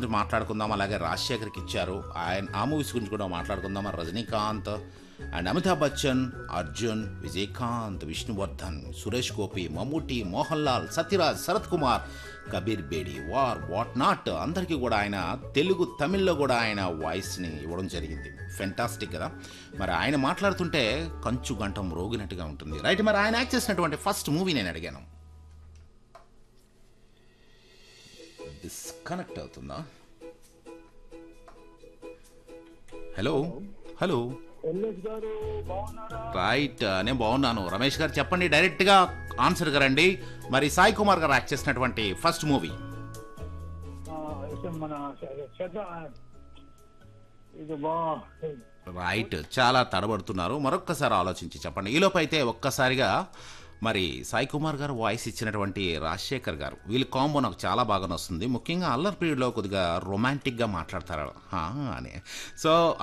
గురించి మాట్లాడుకుందాం అలాగే రాజశేఖర్కి ఇచ్చారు ఆయన ఆ మూవీస్ గురించి కూడా మాట్లాడుకుందాం రజనీకాంత్ అండ్ అమితాబ్ బచ్చన్ అర్జున్ విజయకాంత్ విష్ణువర్ధన్ సురేష్ గోపి మమ్ముటి మోహన్ లాల్ సత్యరాజ్ శరత్ కుమార్ కబీర్ బేడి వార్ వాట్ నాట్ అందరికీ కూడా ఆయన తెలుగు తమిళ్లో కూడా ఆయన వాయిస్ని ఇవ్వడం జరిగింది ఫెంటాస్టిక్ కదా మరి ఆయన మాట్లాడుతుంటే కంచు గంటం రోగినట్టుగా ఉంటుంది రైట్ మరి ఆయన యాక్ట్ చేసినటువంటి ఫస్ట్ మూవీ నేను అడిగాను డిస్కనెక్ట్ అవుతుందా హలో హలో ఎల్ఎస్ గారు బాగున్నారా రైట్ నేను బాగున్నాను రమేష్ గారు చెప్పండి డైరెక్ట్గా ఆన్సర్ రండి మరి సాయి కుమార్ గారు యాక్ట్ చేసినటువంటి ఫస్ట్ మూవీ ఆ, అయితే మన శత ఇది బా రైట్ చాలా తడబడుతున్నారు మరొక్కసారి ఆలోచించి చెప్పండి ఈలోపు అయితే ఒక్కసారిగా మరి సాయి కుమార్ గారు వాయిస్ ఇచ్చినటువంటి రాజశేఖర్ గారు వీళ్ళ కాంబో నాకు చాలా బాగా వస్తుంది ముఖ్యంగా అల్లర్ పీరియడ్లో కొద్దిగా రొమాంటిక్గా మాట్లాడతారు ఆ, అని సో